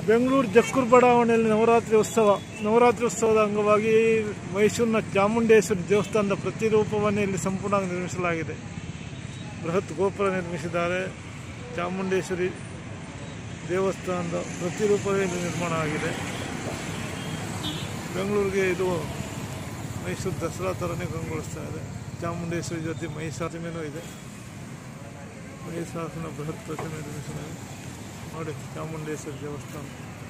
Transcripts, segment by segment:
ಬೆಂಗಳೂರು ಜಕ್ಕೂರು ಬಡಾವಣೆಯಲ್ಲಿ ನವರಾತ್ರಿ ಉತ್ಸವ ನವರಾತ್ರಿ ಉತ್ಸವದ ಅಂಗವಾಗಿ ಮೈಸೂರಿನ ಚಾಮುಂಡೇಶ್ವರಿ ದೇವಸ್ಥಾನದ ಪ್ರತಿರೂಪವನ್ನು ಇಲ್ಲಿ ಸಂಪೂರ್ಣವಾಗಿ ನಿರ್ಮಿಸಲಾಗಿದೆ ಬೃಹತ್ ಗೋಪುರ ನಿರ್ಮಿಸಿದ್ದಾರೆ ಚಾಮುಂಡೇಶ್ವರಿ ದೇವಸ್ಥಾನದ ಪ್ರತಿರೂಪವೇ ಇಲ್ಲಿ ನಿರ್ಮಾಣ ಆಗಿದೆ ಬೆಂಗಳೂರಿಗೆ ಇದು ಮೈಸೂರು ದಸರಾ ಥರನೇ ಕಂಗೊಳಿಸ್ತಾ ಇದೆ ಚಾಮುಂಡೇಶ್ವರಿ ಜೊತೆ ಮಹಿಷಾಸನೂ ಇದೆ ಮಹಿಷಾಸನ ಬೃಹತ್ ಪ್ರತಿಮೆ ನಿರ್ಮಿಸಲಾಗಿದೆ ನೋಡಿ ಚಾಮುಂಡೇಶ್ವರಿ ದೇವಸ್ಥಾನ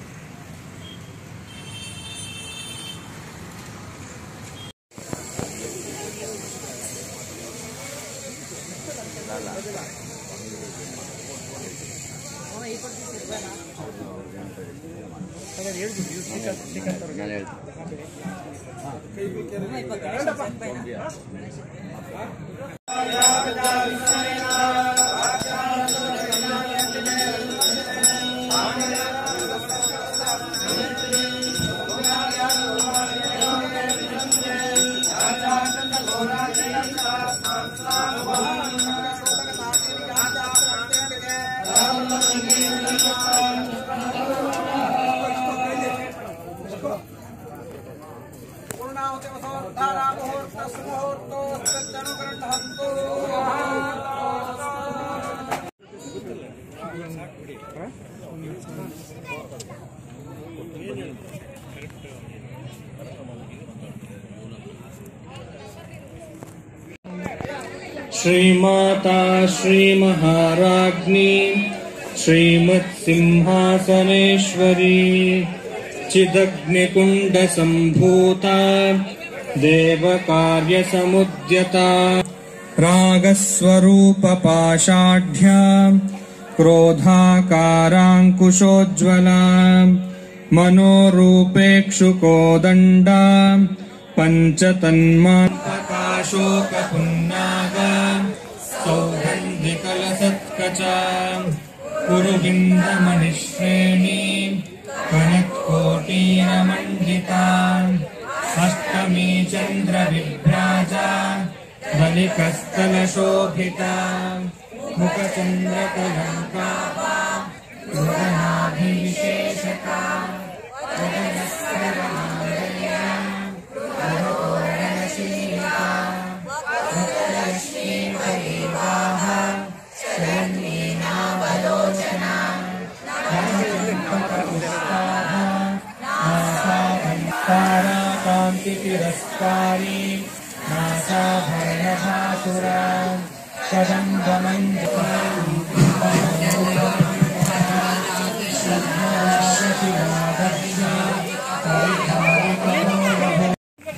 श्रीमाता श्रीमहाराज्ञी श्रीमत्सिंहासनेश्वरी चिदग्निकुण्डसम्भूता देवकार्यसमुद्यता रागस्वरूपपाषाढ्या क्रोधाकाराङ्कुशोज्ज्वला मनोरूपेक्षुकोदण्डा पञ्चतन्माशोकपुन्नागा सौगन्धिकलसत्कचा कुरुबिन्दमणिश्रेणी कणत्कोटीरमण्डिता अष्टमी चन्द्रविभ्राजा बलिकस्थलशोभिता मुखचन्द्रकलङ्का गगनाभिविशेषका गगनस्वरमालया गगनशीलिका भक्तलक्ष्मीपरिवाह शरण्येनावलोचना रामचन्द्रपुष्पाः नासाभङ्कारा कान्तितिरस्कारी नासाभरणभासुरा कदम्बमञ्जपारिधारिकमोह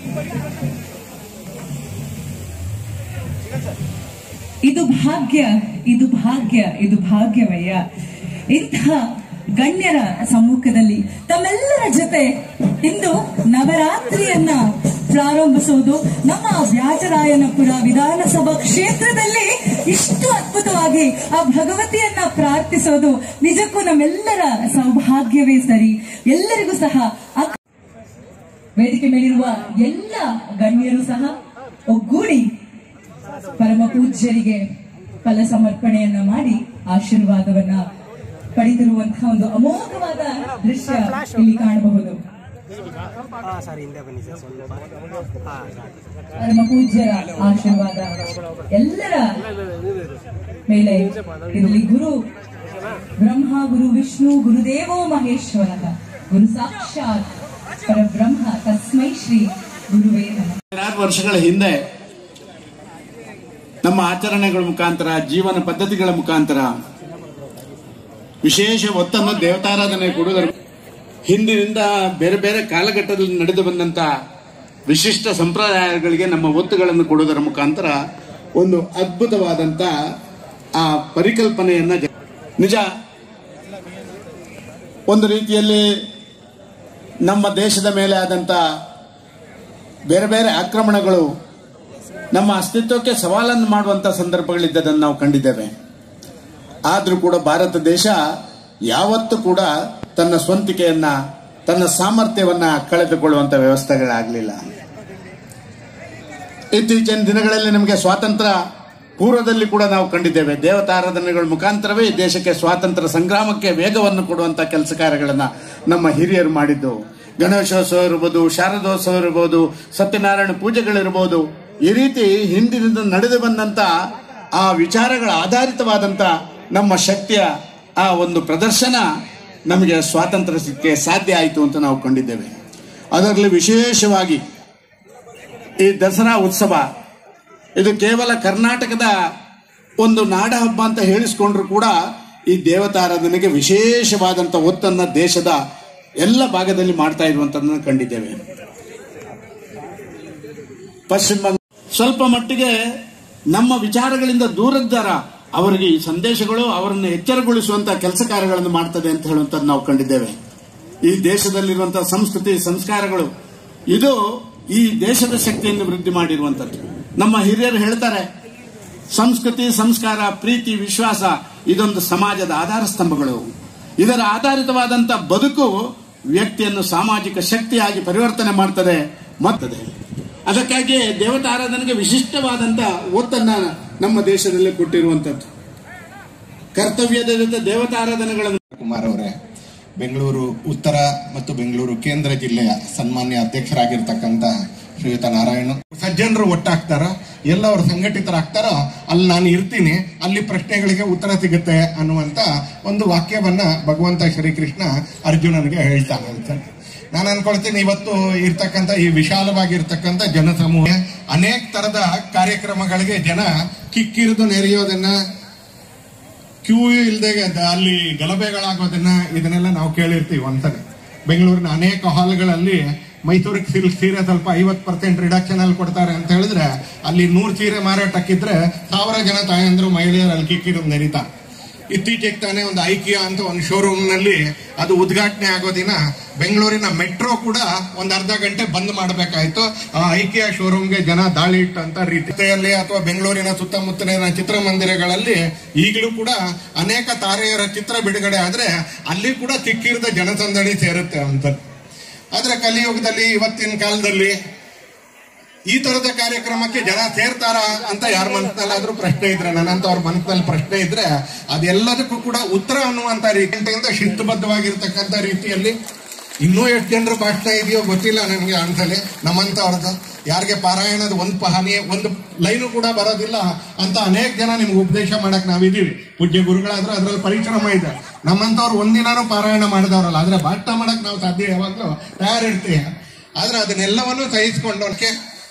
ಇದು ಭಾಗ್ಯ ಇದು ಭಾಗ್ಯ ಇದು ಭಾಗ್ಯವಯ್ಯ ಇಂಥ ಗಣ್ಯರ ಸಮ್ಮುಖದಲ್ಲಿ ತಮ್ಮೆಲ್ಲರ ಜೊತೆ ಇಂದು ನವರಾತ್ರಿಯನ್ನ ಪ್ರಾರಂಭಿಸುವುದು ನಮ್ಮ ವ್ಯಾಜರಾಯನಪುರ ವಿಧಾನಸಭಾ ಕ್ಷೇತ್ರದಲ್ಲಿ ಇಷ್ಟು ಅದ್ಭುತವಾಗಿ ಆ ಭಗವತಿಯನ್ನ ಪ್ರಾರ್ಥಿಸೋದು ನಿಜಕ್ಕೂ ನಮ್ಮೆಲ್ಲರ ಸೌಭಾಗ್ಯವೇ ಸರಿ ಎಲ್ಲರಿಗೂ ಸಹ ಅಕ್- ವೇದಿಕೆ ಮೇಲಿರುವ ಎಲ್ಲ ಗಣ್ಯರು ಸಹ ಒಗ್ಗೂಡಿ ಪರಮ ಪೂಜ್ಯರಿಗೆ ಫಲ ಸಮರ್ಪಣೆಯನ್ನ ಮಾಡಿ ಆಶೀರ್ವಾದವನ್ನ ಪಡೆದಿರುವಂತಹ ಒಂದು ಅಮೋಘವಾದ ದೃಶ್ಯ ಇಲ್ಲಿ ಕಾಣಬಹುದು ಪರಮ ಪೂಜ್ಯರ ಆಶೀರ್ವಾದ ಎಲ್ಲರ ಮೇಲೆ ಇರಲಿ ಗುರು ಬ್ರಹ್ಮ ಗುರು ವಿಷ್ಣು ಗುರುದೇವೋ ಮಹೇಶ್ವರ ಗುರು ಸಾಕ್ಷಾತ್ ಪರಬ್ರಹ್ಮ ತಸ್ಮೈ ಶ್ರೀ ಗುರುವೇ ನಮಃ ಸಾವಿರಾರು ವರ್ಷಗಳ ಹಿಂದೆ ನಮ್ಮ ಆಚರಣೆಗಳ ಮುಖಾಂತರ ಜೀವನ ಪದ್ಧತಿಗಳ ಮುಖಾಂತರ ವಿಶೇಷ ಒತ್ತನ್ನು ದೇವತಾರಾಧನೆ ಕೊಡುವುದರ ಹಿಂದಿನಿಂದ ಬೇರೆ ಬೇರೆ ಕಾಲಘಟ್ಟದಲ್ಲಿ ನಡೆದು ಬಂದಂತ ವಿಶಿಷ್ಟ ಸಂಪ್ರದಾಯಗಳಿಗೆ ನಮ್ಮ ಒತ್ತುಗಳನ್ನು ಕೊಡುವುದರ ಮುಖಾಂತರ ಒಂದು ಅದ್ಭುತವಾದಂತ ಆ ಪರಿಕಲ್ಪನೆಯನ್ನ ಜ- ನಿಜ ಒಂದು ರೀತಿಯಲ್ಲಿ ನಮ್ಮ ದೇಶದ ಮೇಲೆ ಆದಂತ ಬೇರೆ ಬೇರೆ ಆಕ್ರಮಣಗಳು ನಮ್ಮ ಅಸ್ತಿತ್ವಕ್ಕೆ ಸವಾಲನ್ನು ಮಾಡುವಂತ ಸಂದರ್ಭಗಳಿದ್ದದನ್ನು ನಾವು ಕಂಡಿದ್ದೇವೆ ಆದರೂ ಕೂಡ ಭಾರತ ದೇಶ ಯಾವತ್ತೂ ಕೂಡ ತನ್ನ ಸ್ವಂತಿಕೆಯನ್ನ ತನ್ನ ಸಾಮರ್ಥ್ಯವನ್ನ ಕಳೆದುಕೊಳ್ಳುವಂತ ವ್ಯವಸ್ಥೆಗಳಾಗಲಿಲ್ಲ ಇತ್ತೀಚಿನ ದಿನಗಳಲ್ಲಿ ನಮಗೆ ಸ್ವಾತಂತ್ರ್ಯ ಪೂರ್ವದಲ್ಲಿ ಕೂಡ ನಾವು ಕಂಡಿದ್ದೇವೆ ದೇವತಾರಾಧನೆಗಳ ಮುಖಾಂತರವೇ ಈ ದೇಶಕ್ಕೆ ಸ್ವಾತಂತ್ರ್ಯ ಸಂಗ್ರಾಮಕ್ಕೆ ವೇಗವನ್ನು ಕೊಡುವಂತ ಕೆಲಸ ಕಾರ್ಯಗಳನ್ನ ನಮ್ಮ ಹಿರಿಯರು ಮಾಡಿದ್ದು ಗಣೇಶೋತ್ಸವ ಇರ್ಬೋದು ಶಾರದೋತ್ಸವ ಇರ್ಬೋದು ಸತ್ಯನಾರಾಯಣ ಪೂಜೆಗಳಿರ್ಬೋದು ಈ ರೀತಿ ಹಿಂದಿನಿಂದ ನಡೆದು ಬಂದಂತ ಆ ವಿಚಾರಗಳ ಆಧಾರಿತವಾದಂತ ನಮ್ಮ ಶಕ್ತಿಯ ಆ ಒಂದು ಪ್ರದರ್ಶನ ನಮಗೆ ಸ್ವಾತಂತ್ರ್ಯ ಸಿಕ್ಕೆ ಸಾಧ್ಯ ಆಯಿತು ಅಂತ ನಾವು ಕಂಡಿದ್ದೇವೆ ಅದರಲ್ಲಿ ವಿಶೇಷವಾಗಿ ಈ ದಸರಾ ಉತ್ಸವ ಇದು ಕೇವಲ ಕರ್ನಾಟಕದ ಒಂದು ನಾಡ ಹಬ್ಬ ಅಂತ ಹೇಳಿಸ್ಕೊಂಡ್ರು ಕೂಡ ಈ ದೇವತಾರಾಧನೆಗೆ ವಿಶೇಷವಾದಂಥ ಒತ್ತನ್ನ ದೇಶದ ಎಲ್ಲ ಭಾಗದಲ್ಲಿ ಮಾಡ್ತಾ ಇರುವಂತದನ್ನ ಕಂಡಿದ್ದೇವೆ ಪಶ್ಚಿಮ ಬಂಗ ಸ್ವಲ್ಪ ಮಟ್ಟಿಗೆ ನಮ್ಮ ವಿಚಾರಗಳಿಂದ ದೂರದ್ದಾರ ಅವರಿಗೆ ಈ ಸಂದೇಶಗಳು ಅವರನ್ನು ಎಚ್ಚರಗೊಳಿಸುವಂತಹ ಕೆಲಸ ಕಾರ್ಯಗಳನ್ನು ಮಾಡ್ತದೆ ಅಂತ ಹೇಳುವಂತದ್ದು ನಾವು ಕಂಡಿದ್ದೇವೆ ಈ ದೇಶದಲ್ಲಿರುವಂತಹ ಸಂಸ್ಕೃತಿ ಸಂಸ್ಕಾರಗಳು ಇದು ಈ ದೇಶದ ಶಕ್ತಿಯನ್ನು ವೃದ್ಧಿ ಮಾಡಿರುವಂತದ್ದು ನಮ್ಮ ಹಿರಿಯರು ಹೇಳ್ತಾರೆ ಸಂಸ್ಕೃತಿ ಸಂಸ್ಕಾರ ಪ್ರೀತಿ ವಿಶ್ವಾಸ ಇದೊಂದು ಸಮಾಜದ ಆಧಾರ ಸ್ತಂಭಗಳು ಇದರ ಆಧಾರಿತವಾದಂತ ಬದುಕು ವ್ಯಕ್ತಿಯನ್ನು ಸಾಮಾಜಿಕ ಶಕ್ತಿಯಾಗಿ ಪರಿವರ್ತನೆ ಮಾಡ್ತದೆ ಮತ್ತದೆ ಅದಕ್ಕಾಗಿ ದೇವತಾರಾಧನೆಗೆ ವಿಶಿಷ್ಟವಾದಂತ ಒತ್ತನ್ನ ನಮ್ಮ ದೇಶದಲ್ಲಿ ಕೊಟ್ಟಿರುವಂತದ್ದು ಕರ್ತವ್ಯದ ಜೊತೆ ದೇವತಾರಾಧನೆಗಳನ್ನು ಕುಮಾರ್ ಅವರೇ ಬೆಂಗಳೂರು ಉತ್ತರ ಮತ್ತು ಬೆಂಗಳೂರು ಕೇಂದ್ರ ಜಿಲ್ಲೆಯ ಸನ್ಮಾನ್ಯ ಅಧ್ಯಕ್ಷರಾಗಿರ್ತಕ್ಕಂಥ ಶ್ರೀಯುತ ನಾರಾಯಣ ಸಜ್ಜನರು ಒಟ್ಟಾಗ್ತಾರ ಎಲ್ಲ ಅವರು ಸಂಘಟಿತರಾಗ್ತಾರೋ ಅಲ್ಲಿ ನಾನು ಇರ್ತೀನಿ ಅಲ್ಲಿ ಪ್ರಶ್ನೆಗಳಿಗೆ ಉತ್ತರ ಸಿಗುತ್ತೆ ಅನ್ನುವಂತ ಒಂದು ವಾಕ್ಯವನ್ನ ಭಗವಂತ ಶ್ರೀಕೃಷ್ಣ ಅರ್ಜುನನಿಗೆ ಹೇಳ್ತಾನೆ ಅಂತ ನಾನು ಅನ್ಕೊಳ್ತೀನಿ ಇವತ್ತು ಇರ್ತಕ್ಕಂಥ ಈ ವಿಶಾಲವಾಗಿರ್ತಕ್ಕಂಥ ಜನಸಮೂಹ ಅನೇಕ ತರದ ಕಾರ್ಯಕ್ರಮಗಳಿಗೆ ಜನ ಕಿಕ್ಕಿರಿದು ನೆರೆಯೋದನ್ನ ಕ್ಯೂ ಇಲ್ದೆ ಅಲ್ಲಿ ಗಲಭೆಗಳಾಗೋದನ್ನ ಇದನ್ನೆಲ್ಲ ನಾವು ಕೇಳಿರ್ತೀವಿ ಒಂದ್ಸರಿ ಬೆಂಗಳೂರಿನ ಅನೇಕ ಹಾಲ್ಗಳಲ್ಲಿ ಮೈಸೂರಿಗೆ ಸಿಲ್ಕ್ ಸೀರೆ ಸ್ವಲ್ಪ ಐವತ್ ಪರ್ಸೆಂಟ್ ರಿಡಕ್ಷನ್ ಅಲ್ಲಿ ಕೊಡ್ತಾರೆ ಅಂತ ಹೇಳಿದ್ರೆ ಅಲ್ಲಿ ನೂರ್ ಸೀರೆ ಮಾರಾಟಕ್ಕಿದ್ರೆ ಸಾವಿರ ಜನ ತಾಯಂದ್ರು ಮಹಿಳೆಯರು ಅಲ್ಲಿ ಕಿಕ್ಕಿರೋದು ನೆರೀತಾರೆ ಇತ್ತೀಚೆಗೆ ತಾನೇ ಒಂದು ಐಕಿಯಾ ಅಂತ ಒಂದು ಶೋರೂಮ್ ನಲ್ಲಿ ಅದು ಉದ್ಘಾಟನೆ ಆಗೋ ದಿನ ಬೆಂಗಳೂರಿನ ಮೆಟ್ರೋ ಕೂಡ ಒಂದ್ ಅರ್ಧ ಗಂಟೆ ಬಂದ್ ಮಾಡಬೇಕಾಯ್ತು ಆ ಐಕಿಯಾ ಶೋರೂಮ್ಗೆ ಜನ ದಾಳಿ ಇಟ್ಟಂತ ರೀತಿಯಲ್ಲಿ ಅಥವಾ ಬೆಂಗಳೂರಿನ ಸುತ್ತಮುತ್ತಲಿನ ಚಿತ್ರಮಂದಿರಗಳಲ್ಲಿ ಈಗಲೂ ಕೂಡ ಅನೇಕ ತಾರೆಯರ ಚಿತ್ರ ಬಿಡುಗಡೆ ಆದ್ರೆ ಅಲ್ಲಿ ಕೂಡ ಸಿಕ್ಕಿರದ ಜನಸಂದಣಿ ಸೇರುತ್ತೆ ಅಂತ ಆದ್ರೆ ಕಲಿಯುಗದಲ್ಲಿ ಇವತ್ತಿನ ಕಾಲದಲ್ಲಿ ಈ ತರದ ಕಾರ್ಯಕ್ರಮಕ್ಕೆ ಜನ ಸೇರ್ತಾರ ಅಂತ ಯಾರ ಮನಸ್ಸಿನಲ್ಲಾದ್ರೂ ಪ್ರಶ್ನೆ ಇದ್ರೆ ನನ್ನಂತವ್ರ ಮನಸ್ಸಿನಲ್ಲಿ ಪ್ರಶ್ನೆ ಇದ್ರೆ ಅದೆಲ್ಲದಕ್ಕೂ ಕೂಡ ಉತ್ತರ ಅನ್ನುವಂತ ರೀತಿಯಿಂದ ಶಿಸ್ತುಬದ್ಧವಾಗಿರ್ತಕ್ಕಂಥ ರೀತಿಯಲ್ಲಿ ಇನ್ನೂ ಎಷ್ಟು ಜನರ ಭಾಷಣ ಇದೆಯೋ ಗೊತ್ತಿಲ್ಲ ನನಗೆ ಅನ್ಸಲಿ ನಮ್ಮಂತವ್ರದ್ದು ಯಾರಿಗೆ ಪಾರಾಯಣದ ಒಂದು ಪಹಾನಿ ಒಂದು ಲೈನು ಕೂಡ ಬರೋದಿಲ್ಲ ಅಂತ ಅನೇಕ ಜನ ನಿಮ್ಗೆ ಉಪದೇಶ ಮಾಡಕ್ ನಾವಿದೀವಿ ಪೂಜ್ಯ ಗುರುಗಳಾದ್ರೂ ಅದ್ರಲ್ಲಿ ಪರಿಶ್ರಮ ಇದೆ ನಮ್ಮಂತವ್ರು ಒಂದಿನಾನು ಪಾರಾಯಣ ಮಾಡಿದವರಲ್ಲ ಆದ್ರೆ ಭಾಷಣ ಮಾಡಕ್ ನಾವು ಸಾಧ್ಯ ಯಾವಾಗ್ಲೂ ತಯಾರಿರ್ತೀವಿ ಆದ್ರೆ ಅದನ್ನೆಲ್ಲವನ್ನೂ ಸಹಿಸಿಕೊಂಡವಕ್ಕೆ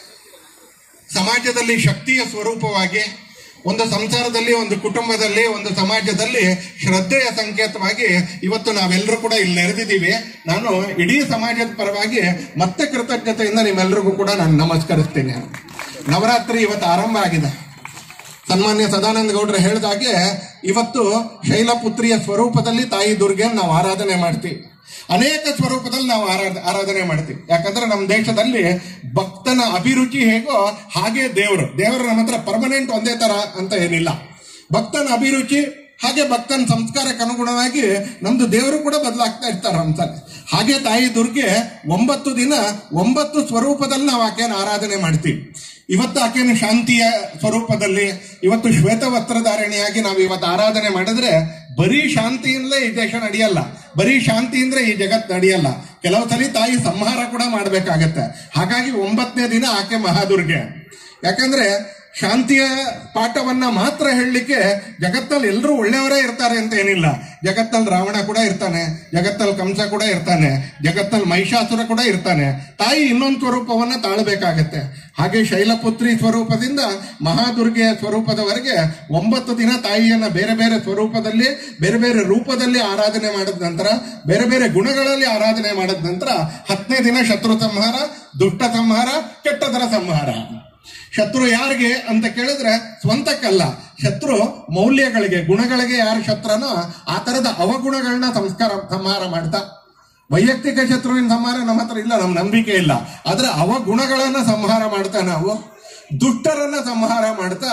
ಸಮಾಜದಲ್ಲಿ ಶಕ್ತಿಯ ಸ್ವರೂಪವಾಗಿ ಒಂದು ಸಂಸಾರದಲ್ಲಿ ಒಂದು ಕುಟುಂಬದಲ್ಲಿ ಒಂದು ಸಮಾಜದಲ್ಲಿ ಶ್ರದ್ಧೆಯ ಸಂಕೇತವಾಗಿ ಇವತ್ತು ನಾವೆಲ್ಲರೂ ಕೂಡ ಇಲ್ಲಿ ನೆರೆದಿದ್ದೀವಿ ನಾನು ಇಡೀ ಸಮಾಜದ ಪರವಾಗಿ ಮತ್ತೆ ಕೃತಜ್ಞತೆಯಿಂದ ನಿಮ್ಮೆಲ್ಲರಿಗೂ ಕೂಡ ನಾನು ನಮಸ್ಕರಿಸ್ತೇನೆ ನವರಾತ್ರಿ ಇವತ್ತು ಆರಂಭ ಆಗಿದೆ ಸನ್ಮಾನ್ಯ ಸದಾನಂದ ಗೌಡ್ರು ಹೇಳಿದಾಗೆ ಇವತ್ತು ಶೈಲಪುತ್ರಿಯ ಸ್ವರೂಪದಲ್ಲಿ ತಾಯಿ ದುರ್ಗೆಯನ್ನು ನಾವು ಆರಾಧನೆ ಮಾಡ್ತೀವಿ ಅನೇಕ ಸ್ವರೂಪದಲ್ಲಿ ನಾವು ಆರಾಧ ಆರಾಧನೆ ಮಾಡ್ತೀವಿ ಯಾಕಂದ್ರೆ ನಮ್ಮ ದೇಶದಲ್ಲಿ ಭಕ್ತನ ಅಭಿರುಚಿ ಹೇಗೋ ಹಾಗೆ ದೇವರು ದೇವರು ನಮ್ಮ ಹತ್ರ ಪರ್ಮನೆಂಟ್ ಒಂದೇ ತರ ಅಂತ ಏನಿಲ್ಲ ಭಕ್ತನ ಅಭಿರುಚಿ ಹಾಗೆ ಭಕ್ತನ ಸಂಸ್ಕಾರಕ್ಕೆ ಅನುಗುಣವಾಗಿ ನಮ್ದು ದೇವರು ಕೂಡ ಬದಲಾಗ್ತಾ ಇರ್ತಾರೆ ಅಂತಾರೆ ಹಾಗೆ ತಾಯಿ ದುರ್ಗೆ ಒಂಬತ್ತು ದಿನ ಒಂಬತ್ತು ಸ್ವರೂಪದಲ್ಲಿ ನಾವು ಆಕೆಯನ್ನು ಆರಾಧನೆ ಮಾಡ್ತೀವಿ ಇವತ್ತು ಆಕೆಯನ್ನು ಶಾಂತಿಯ ಸ್ವರೂಪದಲ್ಲಿ ಇವತ್ತು ಶ್ವೇತ ವಸ್ತ್ರಧಾರಣೆಯಾಗಿ ನಾವು ಇವತ್ತು ಆರಾಧನೆ ಮಾಡಿದ್ರೆ ಬರೀ ಶಾಂತಿಯಿಂದಲೇ ಈ ದೇಶ ನಡೆಯಲ್ಲ ಬರೀ ಶಾಂತಿಯಿಂದ ಈ ಜಗತ್ ನಡೆಯಲ್ಲ ಕೆಲವು ಸಲ ತಾಯಿ ಸಂಹಾರ ಕೂಡ ಮಾಡ್ಬೇಕಾಗತ್ತೆ ಹಾಗಾಗಿ ಒಂಬತ್ತನೇ ದಿನ ಆಕೆ ಮಹಾದುರ್ಗೆ ಯಾಕಂದ್ರೆ ಶಾಂತಿಯ ಪಾಠವನ್ನ ಮಾತ್ರ ಹೇಳಲಿಕ್ಕೆ ಜಗತ್ತಲ್ಲಿ ಎಲ್ಲರೂ ಒಳ್ಳೆಯವರೇ ಇರ್ತಾರೆ ಅಂತ ಏನಿಲ್ಲ ಜಗತ್ತಲ್ಲಿ ರಾವಣ ಕೂಡ ಇರ್ತಾನೆ ಜಗತ್ತಲ್ಲಿ ಕಂಸ ಕೂಡ ಇರ್ತಾನೆ ಜಗತ್ತಲ್ಲಿ ಮಹಿಷಾಸುರ ಕೂಡ ಇರ್ತಾನೆ ತಾಯಿ ಇನ್ನೊಂದು ಸ್ವರೂಪವನ್ನ ತಾಳಬೇಕಾಗತ್ತೆ ಹಾಗೆ ಶೈಲಪುತ್ರಿ ಸ್ವರೂಪದಿಂದ ಮಹಾದುರ್ಗೆಯ ಸ್ವರೂಪದವರೆಗೆ ಒಂಬತ್ತು ದಿನ ತಾಯಿಯನ್ನ ಬೇರೆ ಬೇರೆ ಸ್ವರೂಪದಲ್ಲಿ ಬೇರೆ ಬೇರೆ ರೂಪದಲ್ಲಿ ಆರಾಧನೆ ಮಾಡಿದ ನಂತರ ಬೇರೆ ಬೇರೆ ಗುಣಗಳಲ್ಲಿ ಆರಾಧನೆ ಮಾಡಿದ ನಂತರ ಹತ್ತನೇ ದಿನ ಶತ್ರು ಸಂಹಾರ ದುಷ್ಟ ಸಂಹಾರ ಕೆಟ್ಟದರ ಸಂಹಾರ ಶತ್ರು ಯಾರಿಗೆ ಅಂತ ಕೇಳಿದ್ರೆ ಸ್ವಂತಕ್ಕಲ್ಲ ಶತ್ರು ಮೌಲ್ಯಗಳಿಗೆ ಗುಣಗಳಿಗೆ ಯಾರು ಶತ್ರುನೋ ಆ ತರದ ಅವಗುಣಗಳನ್ನ ಸಂಸ್ಕಾರ ಸಂಹಾರ ಮಾಡ್ತಾ ವೈಯಕ್ತಿಕ ಶತ್ರುವಿನ ಸಂಹಾರ ನಮ್ಮ ಹತ್ರ ಇಲ್ಲ ನಮ್ಮ ನಂಬಿಕೆ ಇಲ್ಲ ಆದ್ರೆ ಅವಗುಣಗಳನ್ನ ಸಂಹಾರ ಮಾಡ್ತಾ ನಾವು ದುಷ್ಟರನ್ನ ಸಂಹಾರ ಮಾಡ್ತಾ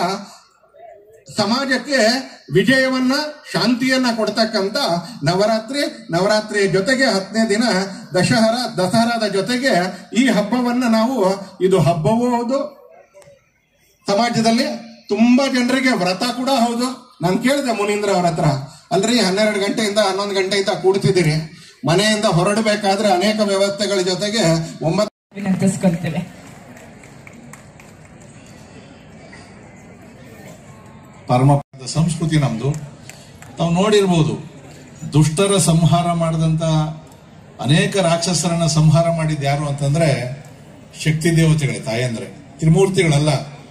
ಸಮಾಜಕ್ಕೆ ವಿಜಯವನ್ನ ಶಾಂತಿಯನ್ನ ಕೊಡ್ತಕ್ಕಂತ ನವರಾತ್ರಿ ನವರಾತ್ರಿಯ ಜೊತೆಗೆ ಹತ್ತನೇ ದಿನ ದಶಹರ ದಸರಾದ ಜೊತೆಗೆ ಈ ಹಬ್ಬವನ್ನ ನಾವು ಇದು ಹಬ್ಬವೂ ಹೌದು ಸಮಾಜದಲ್ಲಿ ತುಂಬಾ ಜನರಿಗೆ ವ್ರತ ಕೂಡ ಹೌದು ನಾನು ಕೇಳಿದೆ ಮುನೀಂದ್ರ ಅವ್ರ ಹತ್ರ ಅಲ್ರಿ ಹನ್ನೆರಡು ಗಂಟೆಯಿಂದ ಹನ್ನೊಂದು ಗಂಟೆಯಿಂದ ಕೂಡ್ತಿದ್ದೀರಿ ಮನೆಯಿಂದ ಹೊರಡಬೇಕಾದ್ರೆ ಅನೇಕ ವ್ಯವಸ್ಥೆಗಳ ಜೊತೆಗೆ ಒಂಬತ್ತು ವಿನಂತಿಸ್ಕೊಳ್ತೇವೆ ಪರಮ ಸಂಸ್ಕೃತಿ ನಮ್ದು ತಾವು ನೋಡಿರ್ಬೋದು ದುಷ್ಟರ ಸಂಹಾರ ಮಾಡಿದಂತ ಅನೇಕ ರಾಕ್ಷಸರನ್ನ ಸಂಹಾರ ಮಾಡಿದ ಯಾರು ಅಂತಂದ್ರೆ ಶಕ್ತಿ ದೇವತೆಗಳೇ ತಾಯಂದ್ರೆ ತ್ರಿಮೂರ್ತಿಗಳಲ್ಲ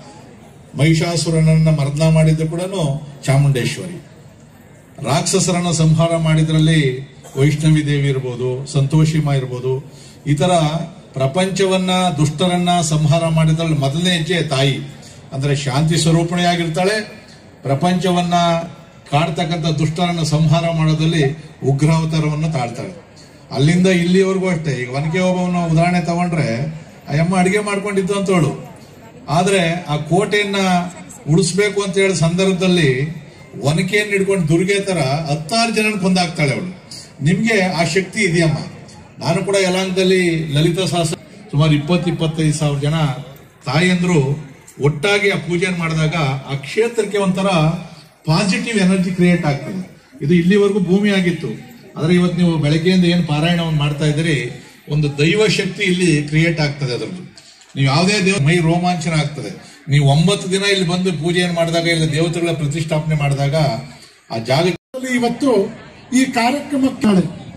ಮಹಿಷಾಸುರನನ್ನ ಮರ್ದನ ಮಾಡಿದ್ದು ಕೂಡ ಚಾಮುಂಡೇಶ್ವರಿ ರಾಕ್ಷಸರನ್ನ ಸಂಹಾರ ಮಾಡಿದ್ರಲ್ಲಿ ವೈಷ್ಣವಿ ದೇವಿ ಇರ್ಬೋದು ಸಂತೋಷಿಮ ಇರ್ಬೋದು ಈ ತರ ಪ್ರಪಂಚವನ್ನ ದುಷ್ಟರನ್ನ ಸಂಹಾರ ಮಾಡಿದ್ರಲ್ಲಿ ಮೊದಲನೇ ಹೆಜ್ಜೆ ತಾಯಿ ಅಂದ್ರೆ ಶಾಂತಿ ಸ್ವರೂಪಣೆಯಾಗಿರ್ತಾಳೆ ಪ್ರಪಂಚವನ್ನ ಕಾಡ್ತಕ್ಕಂಥ ದುಷ್ಟರನ್ನ ಸಂಹಾರ ಮಾಡೋದಲ್ಲಿ ಉಗ್ರಾವತಾರವನ್ನು ತಾಳ್ತಾಳೆ ಅಲ್ಲಿಂದ ಇಲ್ಲಿವರೆಗೂ ಅಷ್ಟೇ ಈಗ ಒನಕೆ ಓಬವ್ವನ ಉದಾಹರಣೆ ತಗೊಂಡ್ರೆ ಆ ಅಮ್ಮ ಅಡಿಗೆ ಮಾಡ್ಕೊಂಡಿದ್ದು ಅಂತೇಳು ಆದ್ರೆ ಆ ಕೋಟೆಯನ್ನ ಉಳಿಸ್ಬೇಕು ಅಂತ ಹೇಳಿ ಸಂದರ್ಭದಲ್ಲಿ ಒನಕೆಯನ್ನು ಹಿಡ್ಕೊಂಡು ದುರ್ಗೆ ತರ ಹತ್ತಾರು ಜನ ಕೊಂದಾಗ್ತಾಳೆ ಅವಳು ನಿಮ್ಗೆ ಆ ಶಕ್ತಿ ಇದೆಯಮ್ಮ ನಾನು ಕೂಡ ಯಲಾಂಗದಲ್ಲಿ ಲಲಿತಾ ಸಹಸ್ರ ಸುಮಾರು ಇಪ್ಪತ್ತು ಇಪ್ಪತ್ತೈದು ಸಾವಿರ ಜನ ತಾಯಂದ್ರು ಒಟ್ಟಾಗಿ ಆ ಪೂಜೆಯನ್ನು ಮಾಡಿದಾಗ ಆ ಕ್ಷೇತ್ರಕ್ಕೆ ಒಂಥರ ಪಾಸಿಟಿವ್ ಎನರ್ಜಿ ಕ್ರಿಯೇಟ್ ಆಗ್ತದೆ ಇದು ಇಲ್ಲಿವರೆಗೂ ಭೂಮಿ ಆಗಿತ್ತು ಆದ್ರೆ ಇವತ್ತು ನೀವು ಬೆಳಗ್ಗೆಯಿಂದ ಏನು ಪಾರಾಯಣವನ್ನು ಮಾಡ್ತಾ ಇದ್ದೀರಿ ಒಂದು ದೈವ ಶಕ್ತಿ ಇಲ್ಲಿ ಕ್ರಿಯೇಟ್ ಆಗ್ತದೆ ಅದರದ್ದು ನೀವು ಯಾವುದೇ ದೇವ ಮೈ ರೋಮಾಂಚನ ಆಗ್ತದೆ ನೀವು ಒಂಬತ್ತು ದಿನ ಇಲ್ಲಿ ಬಂದು ಪೂಜೆಯನ್ನು ಮಾಡಿದಾಗ ಇಲ್ಲಿ ದೇವತೆಗಳ ಪ್ರತಿಷ್ಠಾಪನೆ ಮಾಡಿದಾಗ ಆ ಜಾಗ ಇವತ್ತು ಈ ಕಾರ್ಯಕ್ರಮಕ್ಕೆ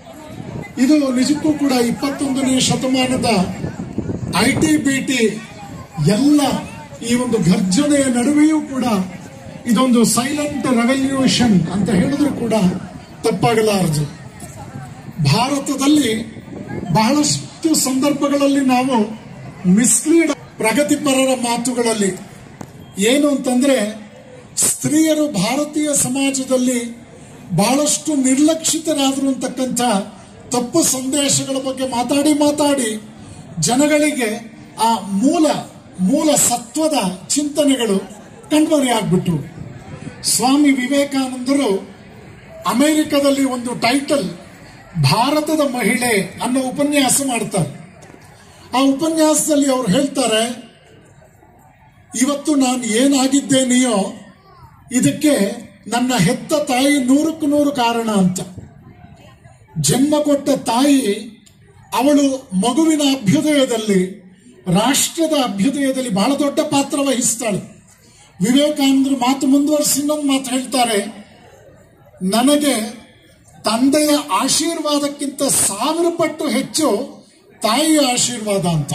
ಇದು ನಿಜಕ್ಕೂ ಕೂಡ ಇಪ್ಪತ್ತೊಂದನೇ ಶತಮಾನದ ಐ ಟಿ ಬಿ ಟಿ ಎಲ್ಲ ಈ ಒಂದು ಘರ್ಜನೆಯ ನಡುವೆಯೂ ಕೂಡ ಇದೊಂದು ಸೈಲೆಂಟ್ ರೆವಲ್ಯೂಷನ್ ಅಂತ ಹೇಳಿದ್ರು ಕೂಡ ತಪ್ಪಾಗಲಾರದು ಭಾರತದಲ್ಲಿ ಬಹಳಷ್ಟು ಸಂದರ್ಭಗಳಲ್ಲಿ ನಾವು ಮಿಸ್ಲೀಡ್ ಪ್ರಗತಿಪರರ ಮಾತುಗಳಲ್ಲಿ ಏನು ಅಂತಂದ್ರೆ ಸ್ತ್ರೀಯರು ಭಾರತೀಯ ಸಮಾಜದಲ್ಲಿ ಬಹಳಷ್ಟು ನಿರ್ಲಕ್ಷಿತರಾದರು ಅಂತಕ್ಕಂಥ ತಪ್ಪು ಸಂದೇಶಗಳ ಬಗ್ಗೆ ಮಾತಾಡಿ ಮಾತಾಡಿ ಜನಗಳಿಗೆ ಆ ಮೂಲ ಮೂಲ ಸತ್ವದ ಚಿಂತನೆಗಳು ಕಣ್ಮರೆಯಾಗ್ಬಿಟ್ರು ಸ್ವಾಮಿ ವಿವೇಕಾನಂದರು ಅಮೆರಿಕದಲ್ಲಿ ಒಂದು ಟೈಟಲ್ ಭಾರತದ ಮಹಿಳೆ ಅನ್ನೋ ಉಪನ್ಯಾಸ ಮಾಡ್ತಾರೆ ಆ ಉಪನ್ಯಾಸದಲ್ಲಿ ಅವ್ರು ಹೇಳ್ತಾರೆ ಇವತ್ತು ನಾನು ಏನಾಗಿದ್ದೇನೆಯೋ ಇದಕ್ಕೆ ನನ್ನ ಹೆತ್ತ ತಾಯಿ ನೂರಕ್ಕೂ ನೂರು ಕಾರಣ ಅಂತ ಜನ್ಮ ಕೊಟ್ಟ ತಾಯಿ ಅವಳು ಮಗುವಿನ ಅಭ್ಯುದಯದಲ್ಲಿ ರಾಷ್ಟ್ರದ ಅಭ್ಯುದಯದಲ್ಲಿ ಬಹಳ ದೊಡ್ಡ ಪಾತ್ರ ವಹಿಸ್ತಾಳೆ ವಿವೇಕಾನಂದರು ಮಾತು ಮುಂದುವರಿಸಿ ಇನ್ನೊಂದು ಮಾತು ಹೇಳ್ತಾರೆ ನನಗೆ ತಂದೆಯ ಆಶೀರ್ವಾದಕ್ಕಿಂತ ಸಾವಿರ ಪಟ್ಟು ಹೆಚ್ಚು ತಾಯಿಯ ಆಶೀರ್ವಾದ ಅಂತ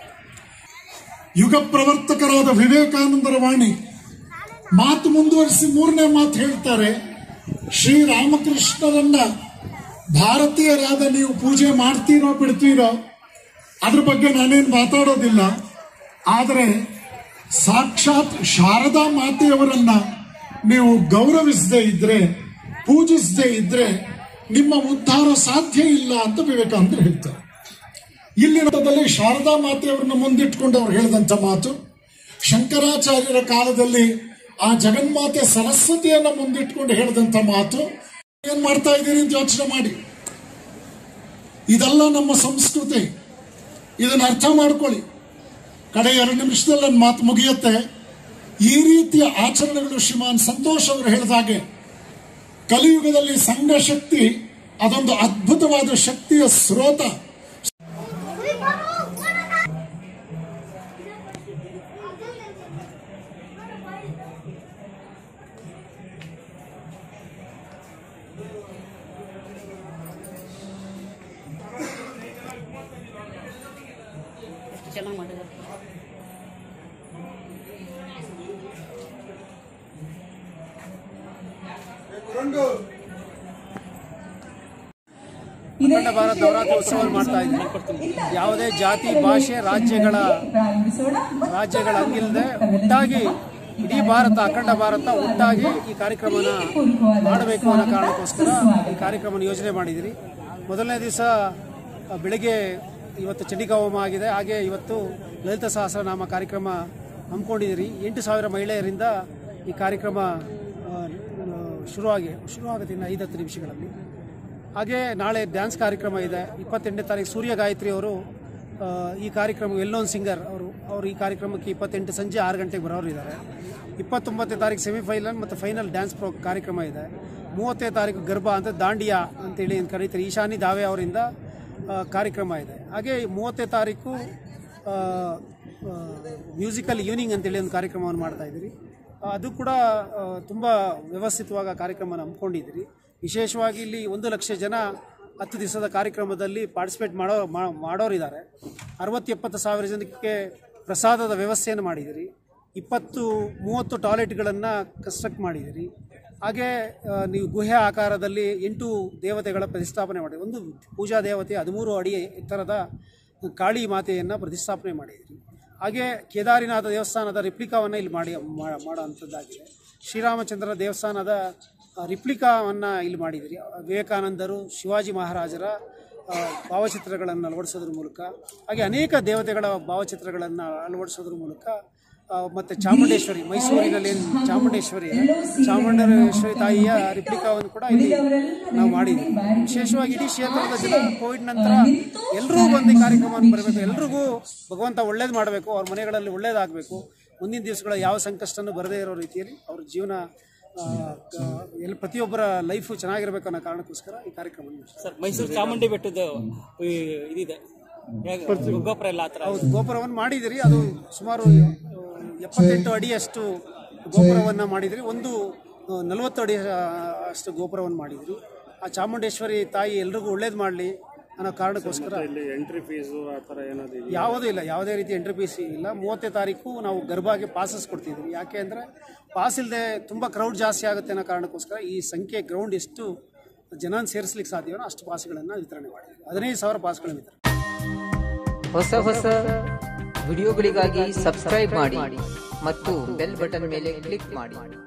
ಯುಗ ಪ್ರವರ್ತಕರಾದ ವಿವೇಕಾನಂದರ ವಾಣಿ ಮಾತು ಮುಂದುವರಿಸಿ ಮೂರನೇ ಮಾತು ಹೇಳ್ತಾರೆ ಶ್ರೀರಾಮಕೃಷ್ಣರನ್ನ ಭಾರತೀಯರಾದ ನೀವು ಪೂಜೆ ಮಾಡ್ತೀರೋ ಬಿಡ್ತೀರೋ ಅದ್ರ ಬಗ್ಗೆ ನಾನೇನು ಮಾತಾಡೋದಿಲ್ಲ ಆದರೆ ಸಾಕ್ಷಾತ್ ಶಾರದಾ ಮಾತೆಯವರನ್ನ ನೀವು ಗೌರವಿಸದೇ ಇದ್ರೆ ಪೂಜಿಸದೇ ಇದ್ರೆ ನಿಮ್ಮ ಉದ್ಧಾರ ಸಾಧ್ಯ ಇಲ್ಲ ಅಂತ ವಿವೇಕಾನಂದರು ಹೇಳ್ತಾರೆ ಇಲ್ಲಿನದಲ್ಲಿ ಶಾರದಾ ಮಾತೆಯವರನ್ನ ಮುಂದಿಟ್ಕೊಂಡು ಅವ್ರು ಹೇಳಿದಂತ ಮಾತು ಶಂಕರಾಚಾರ್ಯರ ಕಾಲದಲ್ಲಿ ಆ ಜಗನ್ಮಾತೆ ಸರಸ್ವತಿಯನ್ನ ಮುಂದಿಟ್ಕೊಂಡು ಹೇಳಿದಂತ ಮಾತು ಏನ್ ಮಾಡ್ತಾ ಇದ್ದೀರಿ ಅಂತ ಯೋಚನೆ ಮಾಡಿ ಇದೆಲ್ಲ ನಮ್ಮ ಸಂಸ್ಕೃತಿ ಇದನ್ನ ಅರ್ಥ ಮಾಡ್ಕೊಳ್ಳಿ ಕಡೆ ಎರಡು ನಿಮಿಷದಲ್ಲಿ ನನ್ನ ಮಾತು ಮುಗಿಯುತ್ತೆ ಈ ರೀತಿಯ ಆಚರಣೆಗಳು ಶ್ರೀಮಾನ್ ಸಂತೋಷ್ ಅವರು ಹೇಳಿದ ಹಾಗೆ ಕಲಿಯುಗದಲ್ಲಿ ಸಂಘ ಶಕ್ತಿ ಅದೊಂದು ಅದ್ಭುತವಾದ ಶಕ್ತಿಯ ಸ್ರೋತ ಚೆನ್ನಾಗಿ ಮಾಡಿದ್ದಾರೆ ಅಖಂಡ ಭಾರತ ನವರಾತ್ರಿ ಉತ್ಸವ ಮಾಡ್ತಾ ಇದ್ದೀವಿ ಯಾವುದೇ ಜಾತಿ ಭಾಷೆ ರಾಜ್ಯಗಳ ರಾಜ್ಯಗಳ ಹಂಗಿಲ್ಲದೆ ಒಟ್ಟಾಗಿ ಇಡೀ ಭಾರತ ಅಖಂಡ ಭಾರತ ಒಟ್ಟಾಗಿ ಈ ಕಾರ್ಯಕ್ರಮನ ಮಾಡಬೇಕು ಅನ್ನೋ ಕಾರಣಕ್ಕೋಸ್ಕರ ಈ ಕಾರ್ಯಕ್ರಮನ ಯೋಜನೆ ಮಾಡಿದಿರಿ ಮೊದಲನೇ ದಿವಸ ಆ, ಬೆಳಿಗ್ಗೆ ಇವತ್ತು ಚಂಡಿಕಾ ಹೋಮ ಆಗಿದೆ ಹಾಗೆ ಇವತ್ತು ಲಲಿತ ಸಹಸ್ರನಾಮ ಕಾರ್ಯಕ್ರಮ ಹಮ್ಮಿಕೊಂಡಿದ್ದೀರಿ ಎಂಟು ಸಾವಿರ ಮಹಿಳೆಯರಿಂದ ಈ ಕಾರ್ಯಕ್ರಮ ಆ, ಆ, ಶುರುವಾಗಿ ಶುರುವಾಗುತ್ತೆ ಇನ್ನು ಐದತ್ತು ನಿಮಿಷಗಳಲ್ಲಿ ಹಾಗೆ ನಾಳೆ ಡ್ಯಾನ್ಸ್ ಕಾರ್ಯಕ್ರಮ ಇದೆ ಇಪ್ಪತ್ತೆಂಟನೇ ತಾರೀಕು ಸೂರ್ಯ ಗಾಯತ್ರಿ ಅವರು ಆ, ಈ ಕಾರ್ಯಕ್ರಮ ಎಲ್ಲೋನ್ ಸಿಂಗರ್ ಅವರು ಅವರು ಈ ಕಾರ್ಯಕ್ರಮಕ್ಕೆ ಇಪ್ಪತ್ತೆಂಟು ಸಂಜೆ ಆರು ಗಂಟೆಗೆ ಬರೋರು ಇದ್ದಾರೆ ಇಪ್ಪತ್ತೊಂಬತ್ತನೇ ತಾರೀಕು ಸೆಮಿಫೈನಲ್ ಮತ್ತು ಫೈನಲ್ ಡ್ಯಾನ್ಸ್ ಪ್ರೋ ಕಾರ್ಯಕ್ರಮ ಇದೆ ಮೂವತ್ತನೇ ತಾರೀಕು ಗರ್ಭ ಅಂತ ದಾಂಡಿಯಾ ಅಂತೇಳಿ ಏನ್ ಕರೀತಾರೆ ಈಶಾನಿ ದಾವೆ ಅವರಿಂದ ಆ, ಕಾರ್ಯಕ್ರಮ ಇದೆ ಹಾಗೆ ಮೂವತ್ತನೇ ತಾರೀಕು ಮ್ಯೂಸಿಕಲ್ ಈವ್ನಿಂಗ್ ಅಂತೇಳಿ ಒಂದು ಕಾರ್ಯಕ್ರಮವನ್ನು ಮಾಡ್ತಾ ಇದ್ದೀರಿ ಅದು ಕೂಡ ತುಂಬ ವ್ಯವಸ್ಥಿತವಾಗಿ ಆ ಕಾರ್ಯಕ್ರಮನ ಹಮ್ಮಿಕೊಂಡಿದ್ದೀರಿ ವಿಶೇಷವಾಗಿ ಇಲ್ಲಿ ಒಂದು ಲಕ್ಷ ಜನ ಹತ್ತು ದಿವಸದ ಕಾರ್ಯಕ್ರಮದಲ್ಲಿ ಪಾರ್ಟಿಸಿಪೇಟ್ ಮಾಡೋ ಮಾ- ಮಾಡೋರಿದ್ದಾರೆ ಅರವತ್ತು ಎಪ್ಪತ್ತು ಸಾವಿರ ಜನಕ್ಕೆ ಪ್ರಸಾದದ ವ್ಯವಸ್ಥೆಯನ್ನು ಮಾಡಿದ್ದೀರಿ ಇಪ್ಪತ್ತು ಮೂವತ್ತು ಟಾಯ್ಲೆಟ್ಗಳನ್ನು ಕನ್ಸ್ಟ್ರಕ್ಟ್ ಮಾಡಿದ್ದೀರಿ ಹಾಗೆ ಆ, ನೀವು ಗುಹೆ ಆಕಾರದಲ್ಲಿ ಎಂಟು ದೇವತೆಗಳ ಪ್ರತಿಷ್ಠಾಪನೆ ಮಾಡಿ ಒಂದು ಪೂಜಾ ದೇವತೆ ಹದಿಮೂರು ಅಡಿ ಎತ್ತರದ ಕಾಳಿ ಮಾತೆಯನ್ನು ಪ್ರತಿಷ್ಠಾಪನೆ ಮಾಡಿದ್ದೀರಿ ಹಾಗೆ ಕೇದಾರಿನಾಥ ದೇವಸ್ಥಾನದ ರಿಪ್ಲಿಕಾವನ್ನು ಇಲ್ಲಿ ಮಾಡಿ ಮಾ- ಮಾಡೋವಂಥದ್ದಾಗಿದೆ ಶ್ರೀರಾಮಚಂದ್ರ ದೇವಸ್ಥಾನದ ರಿಪ್ಲಿಕಾವನ್ನು ಇಲ್ಲಿ ಮಾಡಿದಿರಿ ವಿವೇಕಾನಂದರು ಶಿವಾಜಿ ಮಹಾರಾಜರ ಆ, ಭಾವಚಿತ್ರಗಳನ್ನು ಅಳವಡಿಸೋದ್ರ ಮೂಲಕ ಹಾಗೆ ಅನೇಕ ದೇವತೆಗಳ ಭಾವಚಿತ್ರಗಳನ್ನು ಅಳವಡಿಸೋದ್ರ ಮೂಲಕ ಆ, ಮತ್ತೆ ಚಾಮುಂಡೇಶ್ವರಿ ಮೈಸೂರಿನಲ್ಲಿ ಏನ್ ಚಾಮುಂಡೇಶ್ವರಿ ಇದೆ, ಚಾಮುಂಡೇಶ್ವರಿ ತಾಯಿಯ ರಿಪ್ಲಿಕಾವನ್ನು ಕೂಡ ಇಲ್ಲಿ ನಾವು ಮಾಡಿದ್ವಿ ವಿಶೇಷವಾಗಿ ಇಡೀ ಕ್ಷೇತ್ರದ ಜನ ಕೋವಿಡ್ ನಂತರ ಎಲ್ಲರೂ ಬಂದು ಈ ಕಾರ್ಯಕ್ರಮವನ್ನು ಬರಬೇಕು ಎಲ್ರಿಗೂ ಭಗವಂತ ಒಳ್ಳೇದು ಮಾಡಬೇಕು ಅವ್ರ ಮನೆಗಳಲ್ಲಿ ಒಳ್ಳೇದಾಗಬೇಕು ಮುಂದಿನ ದಿವಸಗಳ ಯಾವ ಸಂಕಷ್ಟನೂ ಬರದೇ ಇರೋ ರೀತಿಯಲ್ಲಿ ಅವ್ರ ಜೀವನ ಆ, ಕ- ಎಲ್ಲ ಪ್ರತಿಯೊಬ್ಬರ ಲೈಫು ಚೆನ್ನಾಗಿರ್ಬೇಕು ಅನ್ನೋ ಕಾರಣಕ್ಕೋಸ್ಕರ ಈ ಕಾರ್ಯಕ್ರಮ ಸರ್ ಮೈಸೂರು ಚಾಮುಂಡಿ ಬೆಟ್ಟದ ಈ ಇದಿದೆ ಹೇಗೆ? ಗೋಪುರ ಎಲ್ಲ ಹತ್ರ ಹೌದು ಗೋಪುರವನ್ನು ಮಾಡಿದಿರಿ ಅದು ಸುಮಾರು ಆ, ಎಪ್ಪತ್ತೆಂಟು ಅಡಿಯಷ್ಟು ಗೋಪುರವನ್ನು ಮಾಡಿದಿರಿ ಒಂದು ಆ, ನಲವತ್ತು ಅಡಿ ಆ, ಅಷ್ಟು ಗೋಪುರವನ್ನು ಮಾಡಿದಿರಿ ಆ ಚಾಮುಂಡೇಶ್ವರಿ ತಾಯಿ ಎಲ್ರಿಗೂ ಒಳ್ಳೇದು ಮಾಡಲಿ ಅನ್ನೋ ಕಾರಣಕ್ಕೋಸ್ಕರ ಎಂಟ್ರಿ ಫೀಸು ಆ ಥರ ಏನಾದ್ರು ಇದೆಯಾ? ಯಾವುದೂ ಇಲ್ಲ ಯಾವುದೇ ರೀತಿ ಎಂಟ್ರಿ ಫೀಸ್ ಇಲ್ಲ ಮೂವತ್ತನೇ ತಾರೀಕು ನಾವು ಗರ್ಭಾಗೆ ಪಾಸಸ್ ಕೊಡ್ತಿದ್ವಿ ಯಾಕೆ ಅಂದರೆ ಪಾಸ್ ಇಲ್ಲದೆ ತುಂಬ ಕ್ರೌಡ್ ಜಾಸ್ತಿ ಆಗುತ್ತೆ ಅನ್ನೋ ಕಾರಣಕ್ಕೋಸ್ಕರ ಈ ಸಂಖ್ಯೆ ಗ್ರೌಂಡ್ ಎಷ್ಟು ಜನ ಸೇರಿಸ್ಲಿಕ್ಕೆ ಸಾಧ್ಯವೋ ಅಷ್ಟು ಪಾಸ್ಗಳನ್ನು ವಿತರಣೆ ಮಾಡಿದ್ವಿ ಹದಿನೈದು ಸಾವಿರ ಪಾಸ್ಗಳನ್ನು ವಿತರಣೆ ಹೊಸ ಹೊಸ ವಿಡಿಯೋಗಳಿಗಾಗಿ ಸಬ್ಸ್ಕ್ರೈಬ್ ಮಾಡಿ ಮತ್ತು ಬೆಲ್ ಬಟನ್ ಮೇಲೆ ಕ್ಲಿಕ್ ಮಾಡಿ